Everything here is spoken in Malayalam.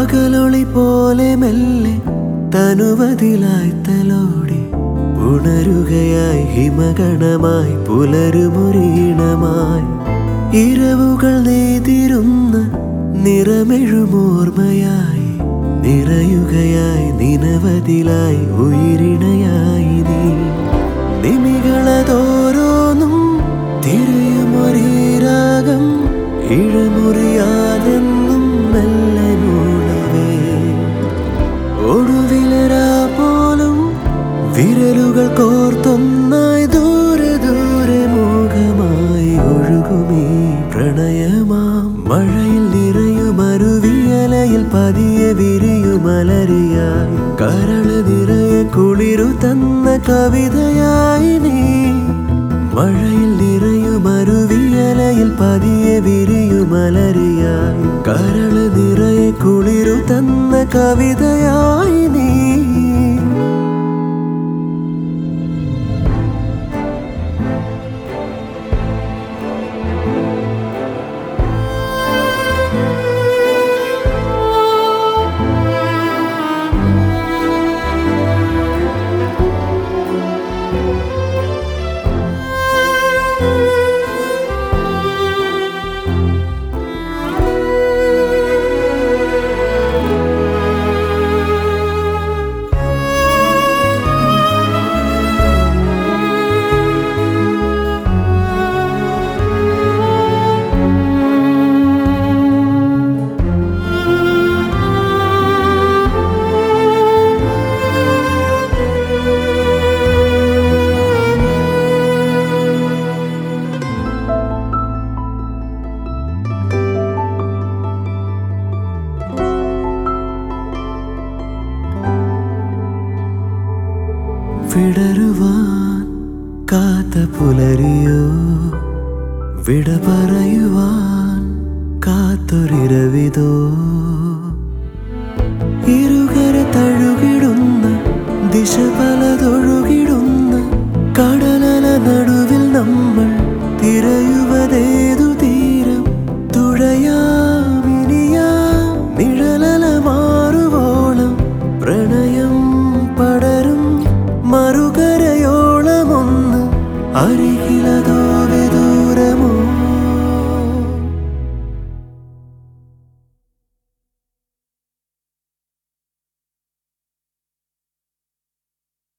പകലൊളി പോലെ മെല്ലെ തനുവതിലായി തലോടി ഉണരുകയായി ഹിമഗണമായി പുലരുമൊരീണമായി ഇരവുകൾ നെയ്തിരുന്ന നിറമെഴുമോർമ്മയായി നിറയുകയായി നിനവതിലായി ഉയിരിണയായി നീ നിമികളതോരോന്നും തിരയുമൊരീരാഗം ഇഴമുറിയാതെന്നും മെല്ലെ മൂളവേ ഒടുവിലരാ പോലും വിരലുകൾ കോർത്തൊന്നായി ദൂരെ ദൂരെ മോഹമായി ഒഴുകുമീ പ്രണയമാം മഴയിൽ നിറയുമരുവിയലയിൽ പതിയെ വിരിയുമലരിയായി കരള് നിറയെ കുളിരു തന്ന കവിതയായി നീ മഴയിൽ നിറയുമരുവിയലയിൽ പതിയെ വിരിയുമലരിയായി കരള് നിറയെ കുളിരു തന്ന കവിതയായി നീ വിടരുവാൻ കാത്ത പുലരിയോ വിട പറയുവാൻ കാത്തൊരിരവിതോ ഇരുകര തഴുകിടുന്ന ദിശ പലതൊഴുകിടുന്ന കടലല നടുവിൽ നമ്മൾ തിരയുവതേതു തീരം തുഴയാമിനിയാ നിഴലല മാറുവോളം പ്രണയം പടരും മറുകരയോളമൊന്ന് അരികിലതോ